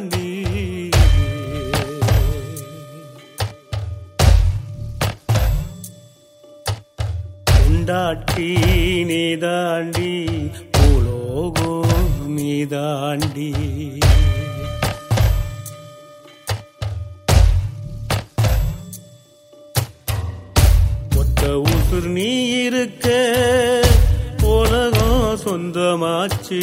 நீதாண்டி கொண்டாட்டி நீதாண்டி பூலோகோ நீதாண்டி ஒத்த உசுர் நீ இருக்க உலகம் சொந்தமாச்சு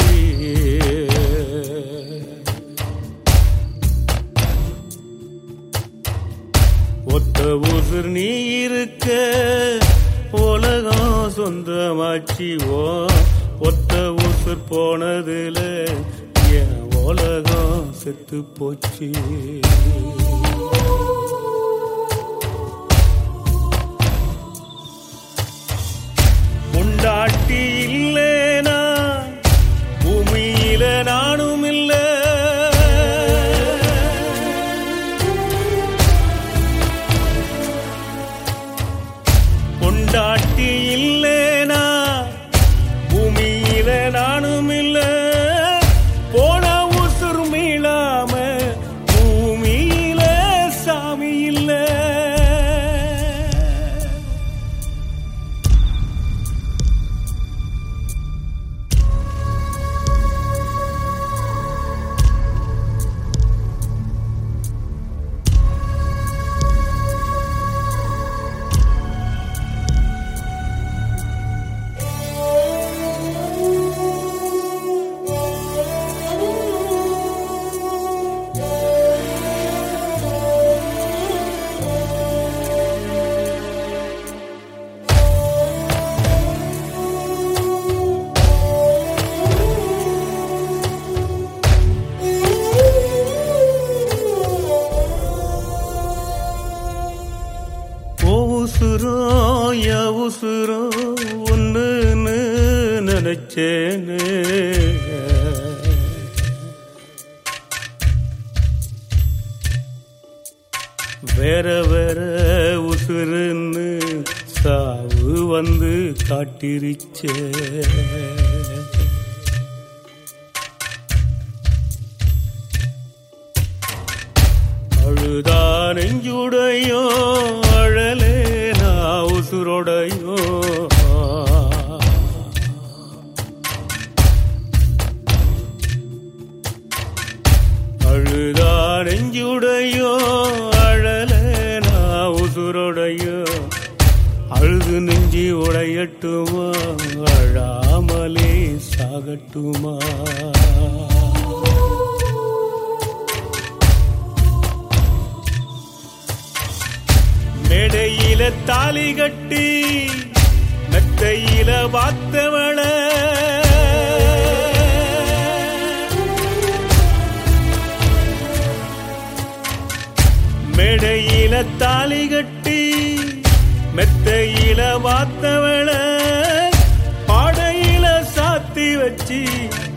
ஒத்த உசுர் நீ இருக்க உலகம் சொந்தமாச்சு ஓ ஒத்த உசுர் போனதுல என் உலகம் செத்து போச்சு உண்டாட்டி இல்லேனா பூமியில நானும் இல்ல கொண்டாட்டி இல்லேனா பூமியில நானும் இல்ல போன உசுர் மீளாம பூமியில சாமி இல்ல ஓ உசுரோ ய உசுரோ ஒன்றுன்னு நினைச்சேன்னு வேற வேற உசுருன்னு சாவு வந்து காட்டிருச்சே அழுதா நெஞ்சுடையோ அழலே நான் உசுரோடையோ அழுதா நெஞ்சுடையோ அழலே நான் உசுரோடையோ அழுது நெஞ்சி உடையட்டுமா அழாமலே சாகட்டுமா மேடையில தாலி கட்டி மெத்தையில பார்த்தவள மேடையில தாலி கட்டி மெத்தையில பார்த்தவள பாடையில சாத்தி வச்சு